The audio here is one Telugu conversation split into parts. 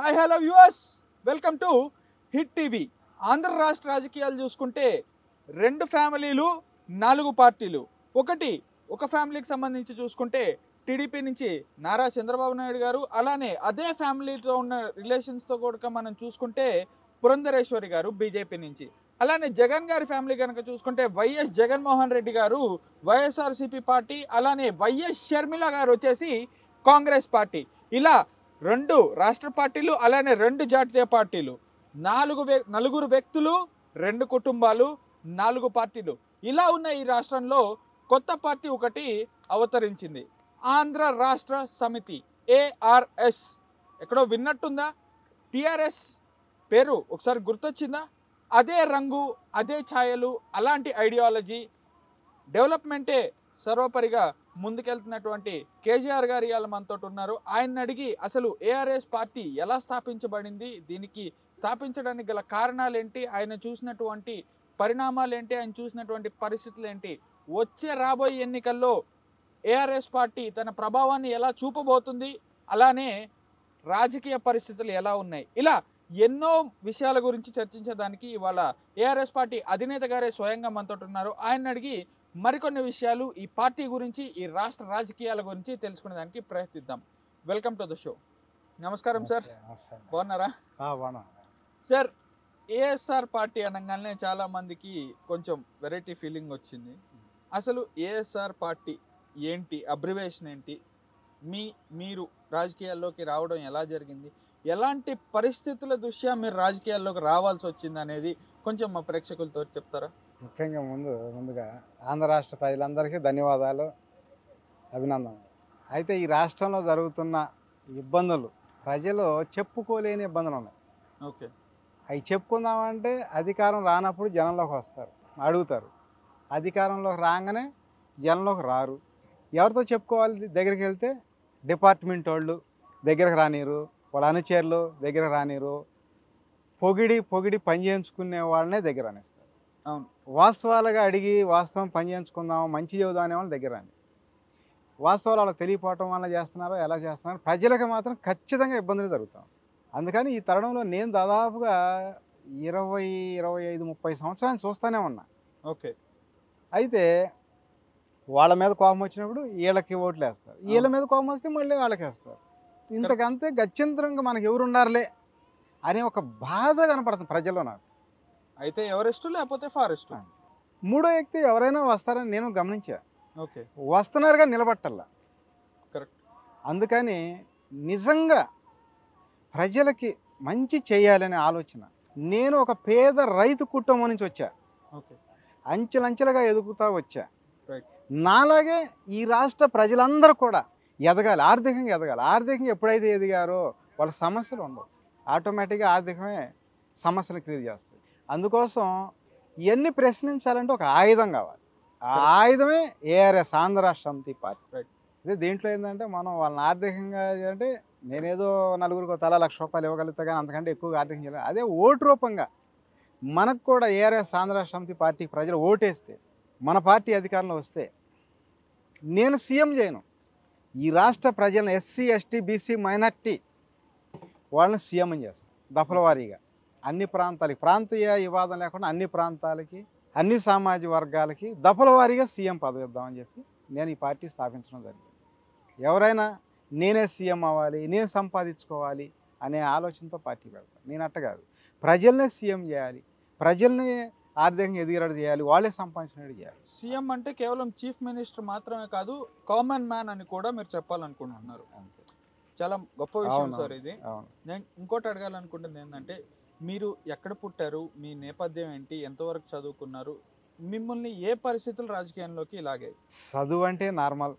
Hi hello viewers welcome to hit TV Andhra రాష్ట్ర రాజకీయాలు చూసుకుంటే రెండు ఫ్యామిలీలు నాలుగు పార్టీలు ఒకటి ఒక ఫ్యామిలీకి సంబంధించి చూసుకుంటే టీడీపీ నుంచి నారా చంద్రబాబు నాయుడు గారు అలానే అదే ఫ్యామిలీతో ఉన్న రిలేషన్స్తో కూడా మనం చూసుకుంటే పురంధరేశ్వరి గారు బీజేపీ నుంచి అలానే జగన్ గారి ఫ్యామిలీ కనుక చూసుకుంటే YS Jaganmohan Reddy garu YSRCP party అలానే వైఎస్ షర్మిల గారు వచ్చేసి కాంగ్రెస్ పార్టీ ఇలా రెండు రాష్ట్ర పార్టీలు అలానే రెండు జాతీయ పార్టీలు నాలుగు వ్య నలుగురు వ్యక్తులు రెండు కుటుంబాలు నాలుగు పార్టీలు ఇలా ఉన్న ఈ రాష్ట్రంలో కొత్త పార్టీ ఒకటి అవతరించింది ఆంధ్ర రాష్ట్ర సమితి ఏఆర్ఎస్ ఎక్కడో విన్నట్టుందా టిఆర్ఎస్ పేరు ఒకసారి గుర్తొచ్చిందా అదే రంగు అదే ఛాయలు అలాంటి ఐడియాలజీ డెవలప్మెంటే సర్వపరిగా ముందుకెళ్తున్నటువంటి కేసీఆర్ గారు ఇవాళ మనతో ఉన్నారు ఆయన అడిగి అసలు ఏఆర్ఎస్ పార్టీ ఎలా స్థాపించబడింది దీనికి స్థాపించడానికి గల కారణాలు ఏంటి ఆయన చూసినటువంటి పరిణామాలు ఏంటి ఆయన చూసినటువంటి పరిస్థితులు ఏంటి వచ్చే రాబోయే ఎన్నికల్లో ఏఆర్ఎస్ పార్టీ తన ప్రభావాన్ని ఎలా చూపబోతుంది అలానే రాజకీయ పరిస్థితులు ఎలా ఉన్నాయి ఇలా ఎన్నో విషయాల గురించి చర్చించడానికి ఇవాళ ఏఆర్ఎస్ పార్టీ అధినేత గారే స్వయంగా మనతో ఉన్నారు ఆయన అడిగి మరికొన్ని విషయాలు ఈ పార్టీ గురించి ఈ రాష్ట్ర రాజకీయాల గురించి తెలుసుకునేదానికి ప్రయత్నిద్దాం వెల్కమ్ టు ద షో నమస్కారం సార్ బాగున్నారా బాగున్నా సార్ ఏఎస్ఆర్ పార్టీ అనగానే చాలా మందికి కొంచెం వెరైటీ ఫీలింగ్ వచ్చింది అసలు ఏఎస్ఆర్ పార్టీ ఏంటి అబ్రివేషన్ ఏంటి మీ మీరు రాజకీయాల్లోకి రావడం ఎలా జరిగింది ఎలాంటి పరిస్థితుల దృష్ట్యా మీరు రాజకీయాల్లోకి రావాల్సి వచ్చింది అనేది కొంచెం మా ప్రేక్షకులతో చెప్తారా ముఖ్యంగా ముందు ముందుగా ఆంధ్ర రాష్ట్ర ప్రజలందరికీ ధన్యవాదాలు అభినందనలు అయితే ఈ రాష్ట్రంలో జరుగుతున్న ఇబ్బందులు ప్రజలు చెప్పుకోలేని ఇబ్బందులు ఉన్నాయి ఓకే అవి చెప్పుకుందామంటే అధికారం రానప్పుడు జనంలోకి వస్తారు అడుగుతారు అధికారంలోకి రాగానే జనంలోకి రారు ఎవరితో చెప్పుకోవాలి దగ్గరికి వెళ్తే డిపార్ట్మెంట్ వాళ్ళు దగ్గరకు రానిరు వాళ్ళ అనుచరులు దగ్గరకు రానిరు పొగిడి పొగిడి పని చేయించుకునే వాళ్ళనే దగ్గర రానిస్తారు అవును వాస్తవాలుగా అడిగి వాస్తవం పని చేయించుకుందాం మంచి చెబుదాం అనే వాళ్ళు దగ్గర రండి వాస్తవాలు వాళ్ళకి తెలియపోవటం వల్ల చేస్తున్నారో ఎలా చేస్తున్నారో ప్రజలకు మాత్రం ఖచ్చితంగా ఇబ్బందులు జరుగుతాం అందుకని ఈ తరుణంలో నేను దాదాపుగా ఇరవై ఇరవై ఐదు ముప్పై సంవత్సరాలు చూస్తూనే ఉన్నా ఓకే అయితే వాళ్ళ మీద కోపం వచ్చినప్పుడు వీళ్ళకి ఓట్లు వేస్తారు వీళ్ళ మీద కోపం వస్తే మళ్ళీ వాళ్ళకి వేస్తారు ఇంతకంతే గత్యంతరంగా మనకి ఎవరు ఉండారులే అనే ఒక బాధ కనపడుతుంది ప్రజల్లో నాకు అయితే ఎవరెస్ట్ లేకపోతే ఫారెస్ట్ మూడో వ్యక్తి ఎవరైనా వస్తారని నేను గమనించా ఓకే వస్తున్నారుగా నిలబట్టాల కరెక్ట్ అందుకని నిజంగా ప్రజలకి మంచి చేయాలనే ఆలోచన నేను ఒక పేద రైతు కుటుంబం నుంచి వచ్చా ఓకే అంచెలంచెలుగా ఎదుగుతా వచ్చా Right. నాలాగే ఈ రాష్ట్ర ప్రజలందరూ కూడా ఎదగాలి ఆర్థికంగా ఎదగాలి ఆర్థికంగా ఎప్పుడైతే ఎదిగారో వాళ్ళ సమస్యలు ఉండవు ఆటోమేటిక్గా ఆర్థికమే సమస్యలు క్లియర్ చేస్తుంది అందుకోసం ఇవన్నీ ప్రశ్నించాలంటే ఒక ఆయుధం కావాలి ఆ Correct. ఆయుధమే ఏఆర్ఎస్ ఆంధ్ర రాష్ట్ర సమితి పార్టీ Right. అదే దీంట్లో ఏంటంటే మనం వాళ్ళని ఆర్థికంగా అంటే నేనేదో నలుగురికి తలా లక్ష రూపాయలు ఇవ్వగలుగుతా కానీ అంతకంటే ఎక్కువగా ఆర్థికం చేయలేదు అదే ఓటు రూపంగా మనకు కూడా ఏఆర్ఎస్ ఆంధ్ర రాష్ట్ర సమితి పార్టీకి ప్రజలు ఓటేస్తే మన పార్టీ అధికారంలో వస్తే నేను సీఎం చేయను ఈ రాష్ట్ర ప్రజలను ఎస్సీ ఎస్టీ బీసీ మైనార్టీ వాళ్ళని సీఎం చేస్తాను దఫల వారీగా అన్ని ప్రాంతాలకి ప్రాంతీయ వివాదం లేకుండా అన్ని ప్రాంతాలకి అన్ని సామాజిక వర్గాలకి దఫల వారీగా సీఎం పదవి ఇద్దామని చెప్పి నేను ఈ పార్టీ స్థాపించడం జరిగింది ఎవరైనా నేనే సీఎం అవ్వాలి నేను సంపాదించుకోవాలి అనే ఆలోచనతో పార్టీ పెడతాను నేను అట్ట కాదు ప్రజల్నే సీఎం చేయాలి ప్రజల్ని ఆర్థికంగా ఎదిగేటట్టు చేయాలి వాళ్ళే సంపాదించినట్టు చేయాలి సీఎం అంటే కేవలం చీఫ్ మినిస్టర్ మాత్రమే కాదు కామన్ మ్యాన్ అని కూడా మీరు చెప్పాలనుకుంటున్నారు అంతే చాలా గొప్ప విషయం అవును, సార్ ఇది అవును నేను ఇంకోటి అడగాలనుకుంటుంది ఏంటంటే మీరు ఎక్కడ పుట్టారు మీ నేపథ్యం ఏంటి ఎంతవరకు చదువుకున్నారు మిమ్మల్ని ఏ పరిస్థితులు రాజకీయంలోకి ఇలాగే చదువు అంటే నార్మల్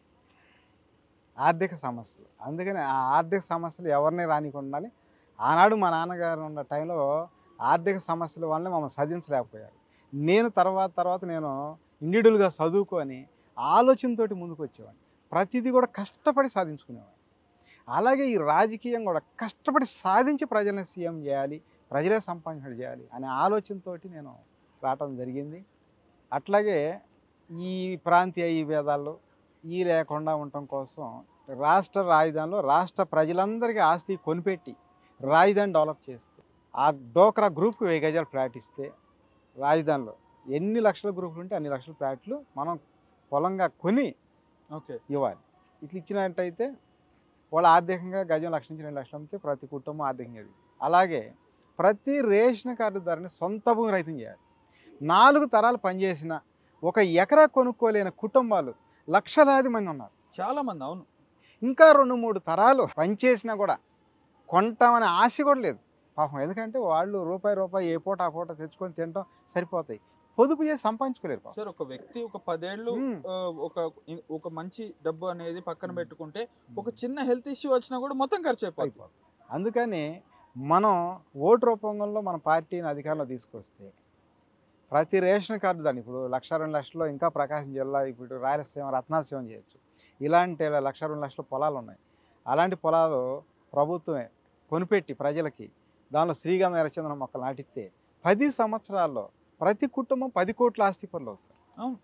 ఆర్థిక సమస్యలు అందుకని ఆ ఆర్థిక సమస్యలు ఎవరిని రానికుండా ఉండాలి ఆనాడు మా నాన్నగారు ఉన్న టైంలో ఆర్థిక సమస్యల వల్ల మమ్మల్ని చదివించలేకపోయారు నేను తర్వాత తర్వాత నేను ఇండివిజువల్గా చదువుకొని ఆలోచనతోటి ముందుకు వచ్చేవాడిని ప్రతిదీ కూడా కష్టపడి సాధించుకునేవాడిని అలాగే ఈ రాజకీయం కూడా కష్టపడి సాధించి ప్రజల్ని సీఎం చేయాలి ప్రజలే సంపాదించడం చేయాలి అనే ఆలోచనతోటి నేను రావటం జరిగింది అట్లాగే ఈ ప్రాంతీయ ఈ భేదాల్లో ఈ లేకుండా ఉండటం కోసం రాష్ట్ర రాజధానిలో రాష్ట్ర ప్రజలందరికీ ఆస్తి కొనిపెట్టి రాజధాని డెవలప్ చేస్తే ఆ డోక్రా గ్రూప్కి వెయ్యి గజాలు ఫ్లాట్ ఇస్తే రాజధానిలో ఎన్ని లక్షల గ్రూపులు ఉంటే అన్ని లక్షల ఫ్లాట్లు మనం పొలంగా కొని ఓకే ఇవ్వాలి ఇట్లా ఇచ్చినట్టయితే వాళ్ళు ఆర్థికంగా గజం లక్ష నుంచి రెండు లక్షలు అమ్మితే ప్రతి కుటుంబం ఆర్థికంగా ఎదుగుతుంది. అలాగే ప్రతి రేషన్ కార్డుదారుని సొంత భూమి రైతం చేయాలి నాలుగు తరాలు పనిచేసిన ఒక ఎకరా కొనుక్కోలేని కుటుంబాలు లక్షలాది మంది ఉన్నారు చాలా మంది అవును ఇంకా రెండు మూడు తరాలు పనిచేసినా కూడా కొంటామనే ఆశ కూడా లేదు పాపం ఎందుకంటే వాళ్ళు రూపాయి రూపాయి ఏ పూట ఆ పూట తెచ్చుకొని తినటం సరిపోతాయి పొదుపు చేసి సంపాదించుకోలేరు పాపం సార్ ఒక వ్యక్తి ఒక పదేళ్ళు మ్మ్. ఆ, ఒక ఒక మంచి డబ్బు అనేది పక్కన పెట్టుకుంటే ఒక చిన్న హెల్త్ ఇష్యూ వచ్చినా కూడా మొత్తం ఖర్చు అయిపోతుంది అయిపోతుంది అందుకని మనం ఓటు రూపంలో మన పార్టీని అధికారంలో తీసుకొస్తే ప్రతి రేషన్ కార్డు దాన్ని ఇప్పుడు లక్ష రెండు లక్షల్లో ఇంకా ప్రకాశం జిల్లా ఇప్పుడు రాయలసీమ రత్నాలసీమ చేయొచ్చు ఇలాంటి లక్ష రెండు లక్షల పొలాలు ఉన్నాయి అలాంటి పొలాలు ప్రభుత్వమే కొనిపెట్టి ప్రజలకి దానిలో శ్రీగంధ ఎర్రచందనం మొక్కలు నాటిస్తే పది సంవత్సరాల్లో ప్రతి కుటుంబం పది కోట్ల ఆస్తి పనులు అవుతారు అవును.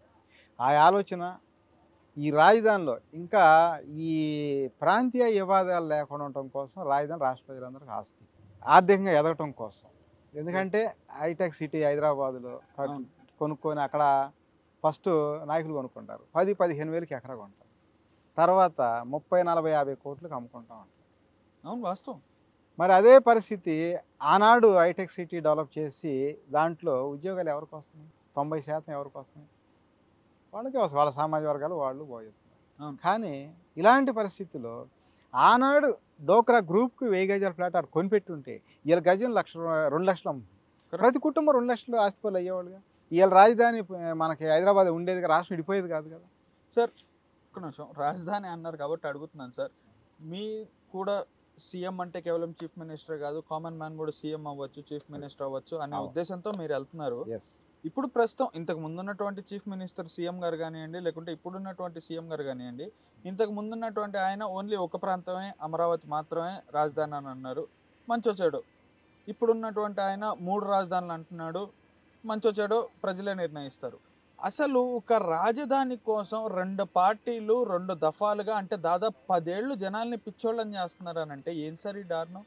ఆ ఆలోచన ఈ రాజధానిలో ఇంకా ఈ ప్రాంతీయ వివాదాలు లేకుండా ఉండటం కోసం రాజధాని రాష్ట్ర ప్రజలందరికీ ఆస్తి ఆర్థికంగా ఎదగటం కోసం ఎందుకంటే హైటెక్ సిటీ హైదరాబాదులో కట్- అవును. కొనుక్కొని అక్కడ ఫస్ట్ నాయకులు కొనుక్కుంటారు పది పదిహేను వేలకి ఎకరా కొంటారు తర్వాత ముప్పై నలభై యాభై కోట్లకు అమ్ముకుంటాం అంటారు అవును వాస్తవం మరి అదే పరిస్థితి ఆనాడు హైటెక్ సిటీ డెవలప్ చేసి దాంట్లో ఉద్యోగాలు ఎవరికి వస్తున్నాయి తొంభై శాతం ఎవరికి వస్తున్నాయి వాళ్ళకే వస్తాయి వాళ్ళ సామాజిక వర్గాలు వాళ్ళు పోయేస్తున్నారు అవును. కానీ ఇలాంటి పరిస్థితుల్లో ఆనాడు డోక్రా గ్రూప్కి వెయ్యి గజాల ఫ్లాట్ అక్కడ కొనిపెట్టి ఉంటే వీళ్ళ గజం లక్ష రూ- రెండు లక్షలు అమ్ముతుంది Correct. ప్రతి కుటుంబం రెండు లక్షలు ఆస్తిపరులు అయ్యేవాళ్ళుగా వీళ్ళ రాజధాని ఆ, మనకి హైదరాబాద్ ఉండేది కదా, రాష్ట్రం విడిపోయేది కాదు కదా ఒక్క నిమిషం రాజధాని అన్నారు కాబట్టి అడుగుతున్నాను సార్ మీ కూడా సీఎం అంటే కేవలం చీఫ్ మినిస్టర్ కాదు కామన్ మ్యాన్ కూడా సీఎం అవ్వచ్చు చీఫ్ మినిస్టర్ అవ్వచ్చు అనే అవును. ఉద్దేశంతో మీరు వెళ్తున్నారు ఎస్ ఇప్పుడు ప్రస్తుతం ఇంతకు ముందున్నటువంటి చీఫ్ మినిస్టర్ సీఎం గారు కానివ్వండి లేకుంటే ఇప్పుడున్నటువంటి సీఎం గారు కానివ్వండి ఇంతకు ముందున్నటువంటి ఆయన ఓన్లీ ఒక ప్రాంతమే అమరావతి మాత్రమే రాజధాని అని అన్నారు మంచో చెడు ఇప్పుడున్నటువంటి ఆయన మూడు రాజధానులు అంటున్నాడు మంచో చెడు ప్రజలే నిర్ణయిస్తారు అసలు ఒక రాజధాని కోసం రెండు పార్టీలు రెండు దఫాలుగా అంటే దాదాపు పదేళ్ళు జనాల్ని పిచ్చోళ్ళని చేస్తున్నారు అని అంటే ఏం సార్ ఈ దారుణం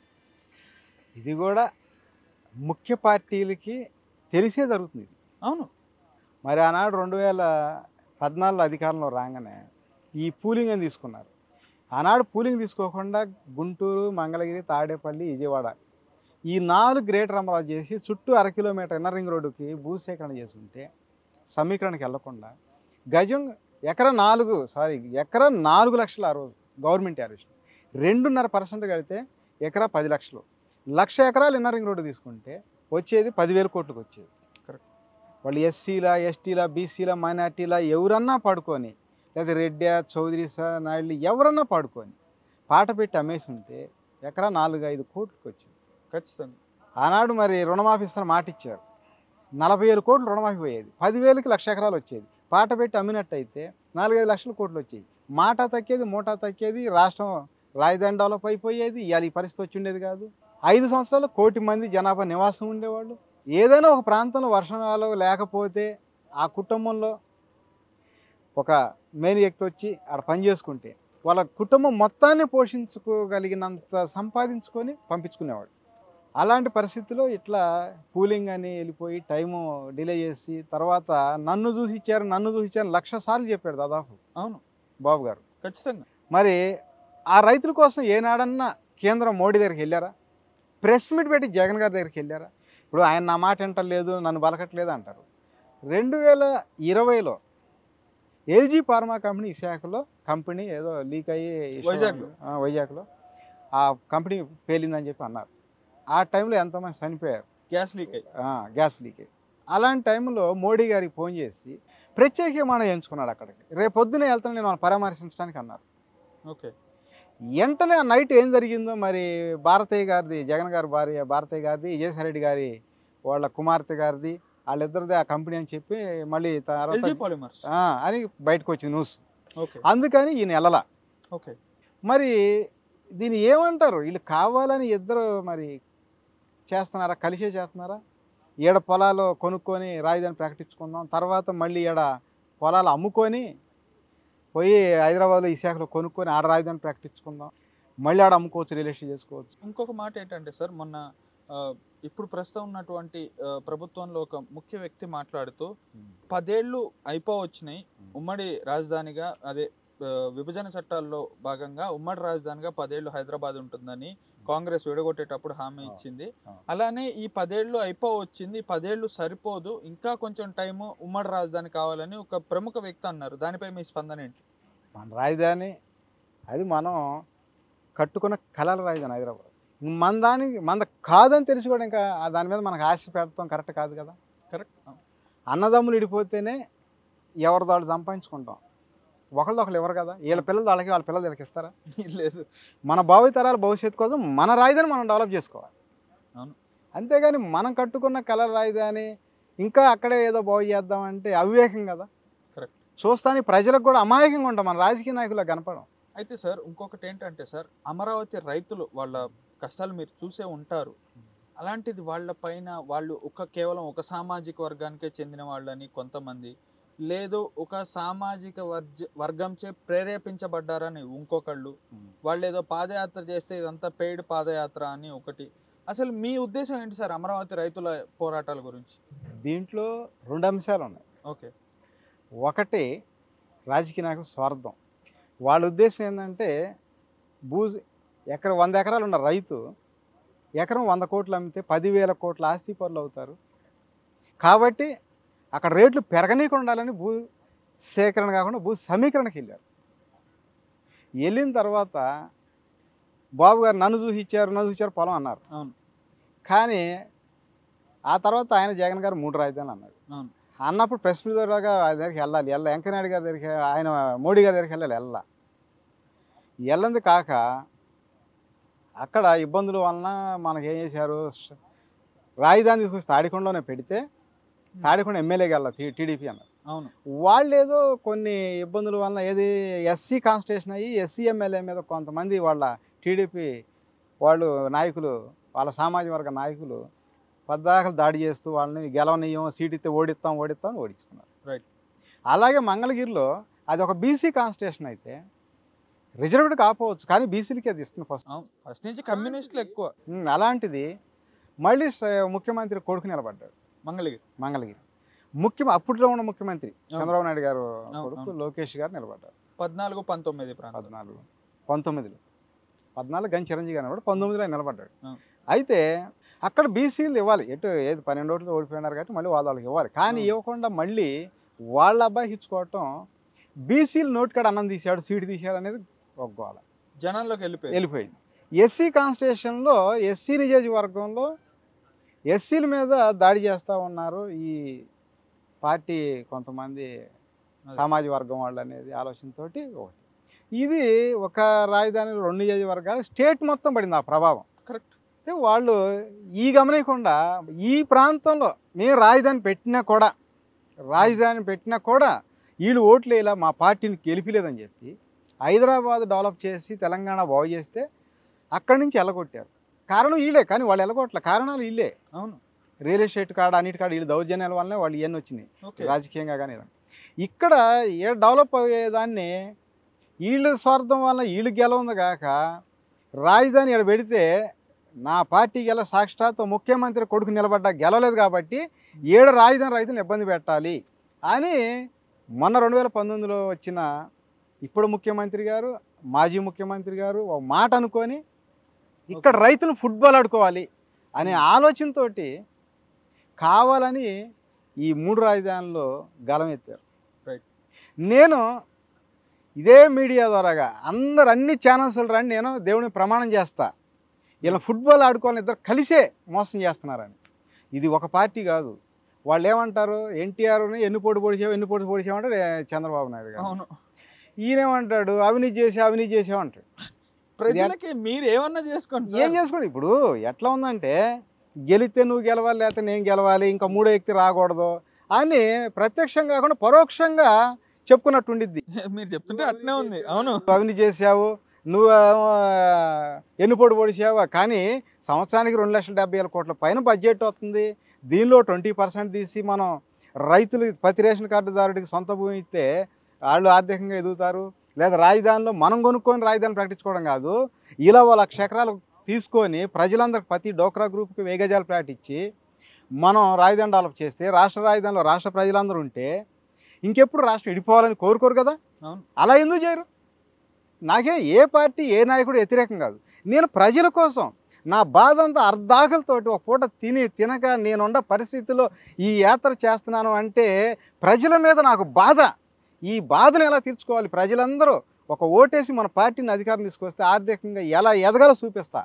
ఇది కూడా ముఖ్య పార్టీలకి తెలిసే జరుగుతుంది ఇది. అవును మరి ఆనాడు రెండు వేల పద్నాలుగులో అధికారంలో రాగానే ఈ పూలింగ్ అని తీసుకున్నారు ఆనాడు పూలింగ్ తీసుకోకుండా గుంటూరు మంగళగిరి తాడేపల్లి విజయవాడ ఈ నాలుగు గ్రేటర్ అమరావతి చేసి చుట్టూ అర కిలోమీటర్ ఇన్నర్ రింగ్ రోడ్డుకి భూసేకరణ చేసుకుంటే సమీకరణకి వెళ్లకుండా గజం ఎకర నాలుగు సారీ ఎకర నాలుగు లక్షలు ఆ రోజు గవర్నమెంట్ యారేషన్ రెండున్నర పర్సెంట్ కడితే ఎకరా పది లక్షలు లక్ష ఎకరాలు ఇన్నర్ రింగ్ రోడ్డు తీసుకుంటే వచ్చేది పదివేల కోట్లకు వచ్చేది Correct. వాళ్ళు ఎస్సీలా ఎస్టీలా బీసీలా మైనార్టీలా ఎవరన్నా పడుకొని లేదా రెడ్డి చౌదరీసా నాయుడు ఎవరన్నా పడుకొని పాట పెట్టి అమ్మేసి ఉంటే ఎకరా నాలుగు ఐదు కోట్లకు వచ్చింది ఖచ్చితంగా ఆనాడు మరి రుణమాఫీ ఇస్తాను మాట ఇచ్చారు నలభై వేలు కోట్లు రుణమాఫీ పోయేది పదివేలకి లక్ష ఎకరాలు వచ్చేది పాట పెట్టి అమ్మినట్టయితే నాలుగైదు లక్షల కోట్లు వచ్చేది మాట తక్కేది మూట తక్కేది రాష్ట్రం రాజధాని డెవలప్ అయిపోయేది ఇవాళ ఈ పరిస్థితి వచ్చి ఉండేది కాదు ఐదు సంవత్సరాలు కోటి మంది జనాభా నివాసం ఉండేవాళ్ళు ఏదైనా ఒక ప్రాంతంలో వర్షాలు లేకపోతే ఆ కుటుంబంలో ఒక మెయిన్ వ్యక్తి వచ్చి ఆడ పని చేసుకుంటే వాళ్ళ కుటుంబం మొత్తాన్ని పోషించుకోగలిగినంత సంపాదించుకొని పంపించుకునేవాడు అలాంటి పరిస్థితిలో ఇట్లా కూలింగ్ అని వెళ్ళిపోయి టైము డిలే చేసి తర్వాత నన్ను చూసి ఇచ్చారు నన్ను చూసి ఇచ్చారు లక్ష సార్లు చెప్పాడు దాదాపు అవును బాబు గారు ఖచ్చితంగా మరి ఆ రైతుల కోసం ఏనాడన్నా కేంద్రం మోడీ దగ్గరికి వెళ్ళారా ప్రెస్ మీట్ పెట్టి జగన్ గారి దగ్గరికి వెళ్ళారా ఇప్పుడు ఆయన నా మాట వింటలేదు నన్ను బలకట్లేదు అంటారు రెండు వేల ఇరవైలో ఎల్జీ ఫార్మా కంపెనీ విశాఖలో కంపెనీ ఏదో లీక్ అయ్యి issue- వైజాగ్లో. ఆ, వైజాగ్లో ఆ కంపెనీ పేలిందని చెప్పి అన్నారు ఆ టైంలో ఎంతోమంది చనిపోయారు గ్యాస్ లీక్ అయ్యి ఆ, గ్యాస్ లీకేజ్ అలాంటి టైంలో మోడీ గారికి ఫోన్ చేసి ప్రత్యేక విమానం ఎంచుకున్నాడు అక్కడికి రేపు పొద్దున వెళ్తాను నేను వాళ్ళని పరామర్శించడానికి అన్నారు ఓకే వెంటనే ఆ నైట్ ఏం జరిగిందో మరి భారతయ్య గారిది జగన్ గారి భార్య భారతయ్య గారిది విజయసాయిరెడ్డి గారి వాళ్ళ కుమార్తె గారిది వాళ్ళిద్దరిది ఆ కంపెనీ అని చెప్పి మళ్ళీ తర్వాత ఎల్జీ పాలిమర్స్ ఆ, అని బయటకు వచ్చింది న్యూస్ ఓకే అందుకని ఈయన వెళ్ళలా ఓకే మరి దీన్ని ఏమంటారు వీళ్ళు కావాలని ఇద్దరు మరి చేస్తున్నారా కలిసే చేస్తున్నారా ఈడ పొలాలు కొనుక్కొని రాజధాని ప్రకటించుకుందాం తర్వాత మళ్ళీ ఈడ పొలాలు అమ్ముకొని పోయి హైదరాబాద్లో విశాఖలో కొనుక్కొని ఆడ రాజధాని ప్రకటించుకుందాం మళ్ళీ ఆడ అమ్ముకోవచ్చు రియల్ ఎస్టేట్ చేసుకోవచ్చు ఇంకొక మాట ఏంటంటే సార్ మొన్న ఆ, ఇప్పుడు ప్రస్తుతం ఉన్నటువంటి ఆ, ప్రభుత్వంలో ఒక ముఖ్య వ్యక్తి మాట్లాడుతూ పదేళ్ళు అయిపోవచ్చినాయి ఉమ్మడి రాజధానిగా అదే ఆ, విభజన చట్టాల్లో భాగంగా ఉమ్మడి రాజధానిగా పదేళ్ళు హైదరాబాద్ ఉంటుందని కాంగ్రెస్ విడగొట్టేటప్పుడు హామీ ఆ, ఇచ్చింది ఆ. అలానే ఈ పదేళ్ళు అయిపో వచ్చింది ఈ పదేళ్ళు సరిపోదు ఇంకా కొంచెం టైం ఉమ్మడి రాజధాని కావాలని ఒక ప్రముఖ వ్యక్తి అన్నారు దానిపై మీ స్పందన ఏంటి మన రాజధాని అది మనం కట్టుకున్న కళల రాజధాని హైదరాబాద్ మన దానికి మన కాదని తెలిసి కూడా ఇంకా ఆ దాని మీద మనకు ఆశ పెడతాం కరెక్ట్ కాదు కదా కరెక్ట్ అన్నదమ్ములు ఇడిపోతేనే ఎవరి దాళ్ళు సంపాదించుకుంటాం ఒకళ్ళు ఒకళ్ళు ఎవరు కదా వీళ్ళ పిల్లలు వాళ్ళకి వాళ్ళ పిల్లలు వీళ్ళకి ఇస్తారా లేదు మన భావితరాల భవిష్యత్తు కోసం మన రాజధాని మనం డెవలప్ చేసుకోవాలి అవును. అంతేగాని మనం కట్టుకున్న కళల రాజధాని ఇంకా అక్కడే ఏదో బాగు చేద్దామంటే అవివేకం కదా Correct. చూస్తానికి ప్రజలకు కూడా అమాయకంగా ఉంటాం మన రాజకీయ నాయకులకు కనపడం అయితే సార్ ఇంకొకటి ఏంటంటే సార్ అమరావతి రైతులు వాళ్ళ కష్టాలు మీరు చూసే ఉంటారు అలాంటిది వాళ్ళ పైన వాళ్ళు ఒక కేవలం ఒక సామాజిక వర్గానికే చెందిన వాళ్ళని కొంతమంది లేదు ఒక సామాజిక వర్జ వర్గంచే ప్రేరేపించబడ్డారని ఇంకొకళ్ళు వాళ్ళు ఏదో పాదయాత్ర చేస్తే ఇదంతా పెయిడ్ పాదయాత్ర అని ఒకటి అసలు మీ ఉద్దేశం ఏంటి సార్ అమరావతి రైతుల పోరాటాల గురించి దీంట్లో రెండు అంశాలు ఉన్నాయి ఓకే ఒకటి రాజకీయ నాయకుల స్వార్థం వాళ్ళ ఉద్దేశం ఏంటంటే భూ ఎకరం వంద ఎకరాలు ఉన్న రైతు ఎకరం వంద కోట్లు అమ్మితే పదివేల కోట్ల ఆస్తి పనులు అవుతారు కాబట్టి అక్కడ రేట్లు పెరగనీకుండా ఉండాలని భూ సేకరణ కాకుండా భూ సమీకరణకి వెళ్ళారు వెళ్ళిన తర్వాత బాబు గారు నన్ను చూసి ఇచ్చారు నన్ను చూసి ఇచ్చారు పొలం అన్నారు అవును కానీ ఆ తర్వాత ఆయన జగన్ గారు మూడు రాజధానులు అన్నారు అవును అన్నప్పుడు ప్రెస్ మీట్ ద్వారా ఆయన దగ్గరికి వెళ్ళాలి వెళ్ళ వెంకయ్యనాయుడు గారి దగ్గరికి ఆయన మోడీ గారి దగ్గరికి వెళ్ళాలి వెళ్ళ వెళ్ళంది కాక అక్కడ ఇబ్బందుల వలన మనకి ఏం చేశారు స- రాజధాని తీసుకొచ్చి తాడికొండలోనే పెడితే తాడికొండ ఎమ్మెల్యేకి వెళ్ళాలి టీడీపీ అన్నారు అవును వాళ్ళు ఏదో కొన్ని ఇబ్బందుల వలన ఏది ఎస్సీ కాన్స్టిట్యూషన్ అయ్యి ఎస్సీ ఎమ్మెల్యే మీద కొంతమంది వాళ్ళ టీడీపీ వాళ్ళు నాయకులు వాళ్ళ సామాజిక వర్గ నాయకులు పద్దాకలు దాడి చేస్తూ వాళ్ళని గెలవనీయం సీట్ ఇస్తే ఓడిస్తాం ఓడిస్తాం అని ఓడించుకున్నారు Right. అలాగే మంగళగిరిలో అది ఒక బీసీ కాన్స్టిట్యూషన్ అయితే రిజర్వ్డ్ కాకపోవచ్చు కానీ బీసీలకి అది ఇస్తుంది ఫస్ట్ అవును ఫస్ట్ నుంచి కమ్యూనిస్టులు ఎక్కువ ఉమ్, అలాంటిది మళ్ళీ స- ముఖ్యమంత్రి కొడుకు నిలబడ్డాడు మంగళగిరి మంగళగిరి ముఖ్య అప్పట్లో ఉన్న ముఖ్యమంత్రి చంద్రబాబు నాయుడు గారు అవును, కొడుకు అవును. లోకేష్ గారు నిలబడ్డారు పద్నాలుగు పంతొమ్మిది ప్రాంతం పద్నాలుగు పంతొమ్మిదిలో పద్నాలుగు గని చిరంజీవి గారు కూడా పంతొమ్మిదిలో ఆయన నిలబడ్డాడు అవును. అయితే అక్కడ బీసీలు ఇవ్వాలి ఎటు ఏది పన్నెండు ఓట్లు ఓడిపోయినారు కాబట్టి మళ్ళీ వాళ్ళ వాళ్ళకి ఇవ్వాలి కానీ అవును. ఇవ్వకుండా మళ్ళీ వాళ్ళ అబ్బాయికి ఇచ్చుకోవటం బీసీలు నోటికాడ అన్నం తీశాడు సీటు తీశాడు అనేది ఒక గోల జనంలోకి వెళ్ళిపోయి వెళ్ళిపోయింది ఎస్సీ కాన్స్టిట్యూషన్లో ఎస్సీ నియోజకవర్గంలో ఎస్సీల మీద దాడి చేస్తూ ఉన్నారు ఈ పార్టీ కొంతమంది సామాజిక వర్గం వాళ్ళు అనేది ఆలోచనతోటి ఒకటి ఇది ఒక రాజధాని రెండు నియోజకవర్గాలు స్టేట్ మొత్తం పడింది ఆ ప్రభావం కరెక్ట్ అయితే వాళ్ళు ఈ గమనించకుండా ఈ ప్రాంతంలో మేము రాజధాని పెట్టినా కూడా రాజధాని పెట్టినా కూడా వీళ్ళు ఓట్లు ఇలా మా పార్టీని గెలిపిలేదని చెప్పి హైదరాబాద్ డెవలప్ చేసి తెలంగాణ బాగు చేస్తే అక్కడి నుంచి ఎల్లగొట్టారు కారణం వీళ్ళే కానీ వాళ్ళు ఎల్లగొట్ల కారణాలు వీళ్ళే అవును రియల్ ఎస్టేట్ కాడ అన్నిటి కాడ వీళ్ళు దౌర్జన్యాల వల్లనే వాళ్ళు ఇవన్నీ వచ్చినాయి ఓకే రాజకీయంగా కానీ ఏదైనా. ఇక్కడ ఏ డెవలప్ అయ్యేదాన్ని వీళ్ళు స్వార్థం వల్ల వీళ్ళు గెలవంది కాక రాజధాని ఇక్కడ పెడితే నా పార్టీ గెల సాక్షాత్ ముఖ్యమంత్రి కొడుకు నిలబడ్డా గెలవలేదు కాబట్టి ఏడు రాజధాని రైతులను ఇబ్బంది పెట్టాలి అని మొన్న రెండు వేల పంతొమ్మిదిలో వచ్చిన ఇప్పుడు ముఖ్యమంత్రి గారు మాజీ ముఖ్యమంత్రి గారు ఒక మాట అనుకొని ఇక్కడ రైతులు ఫుట్బాల్ ఆడుకోవాలి అనే ఆలోచనతోటి కావాలని ఈ మూడు రాజధానుల్లో గలం ఎత్తారు Right. నేను ఇదే మీడియా ద్వారాగా అందరు అన్ని ఛానల్స్ రండి నేను దేవుని ప్రమాణం చేస్తా ఇలా ఫుట్బాల్ ఆడుకోవాలని ఇద్దరు కలిసే మోసం చేస్తున్నారని ఇది ఒక పార్టీ కాదు వాళ్ళు ఏమంటారు ఎన్టీఆర్ని ఎన్ని పోటీ పొడిచావు ఎన్ని పోటీ పొడిచామంటే చంద్రబాబు నాయుడు గారు అవును ఈయనేమంటాడు అవినీతి చేసి అవినీతి చేసామంటాడు ప్రజలకి మీరు ఏమన్నా చేసుకోండి ఏం సార్. చేసుకోండి ఇప్పుడు ఎట్లా ఉందంటే గెలిస్తే నువ్వు గెలవాలి లేకపోతే నేను గెలవాలి ఇంకా మూడో వ్యక్తి రాకూడదు అని ప్రత్యక్షంగా కాకుండా పరోక్షంగా చెప్పుకున్నట్టు ఉండిద్ది మీరు చెప్తుంటే అట్నే ఉంది అవును నువ్వు అవినీతి చేసావు నువ్వు ఎన్ని పొడి పొడిచావు కానీ సంవత్సరానికి రెండు లక్షల డెబ్బై వేల కోట్ల పైన బడ్జెట్ వస్తుంది దీనిలో ట్వంటీ పర్సెంట్ తీసి మనం రైతులు ప్రతి రేషన్ కార్డుదారుడికి సొంత భూమి ఇస్తే వాళ్ళు ఆర్థికంగా ఎదుగుతారు లేదా రాజధానిలో మనం కొనుక్కొని రాజధాని ప్రకటించుకోవడం కాదు ఇలా ఓ లక్ష ఎకరాలు తీసుకొని ప్రజలందరికి ప్రతి డోక్రా గ్రూప్కి వేగజాల ప్లాట్ ఇచ్చి మనం రాజధాని డెవలప్ చేస్తే రాష్ట్ర రాజధానిలో రాష్ట్ర ప్రజలందరూ ఉంటే ఇంకెప్పుడు రాష్ట్రం ఇడిపోవాలని కోరుకోరు కదా అవును. అలా ఎందుకు చేయరు నాకే ఏ పార్టీ ఏ నాయకుడు వ్యతిరేకం కాదు నేను ప్రజల కోసం నా బాధ అంతా అర్ధాకలతోటి ఒక పూట తిని తినక నేనున్న పరిస్థితిలో ఈ యాత్ర చేస్తున్నాను అంటే ప్రజల మీద నాకు బాధ ఈ బాధను ఎలా తీర్చుకోవాలి ప్రజలందరూ ఒక ఓటేసి మన పార్టీని అధికారం తీసుకొస్తే ఆర్థికంగా ఎలా ఎదగాలో చూపిస్తా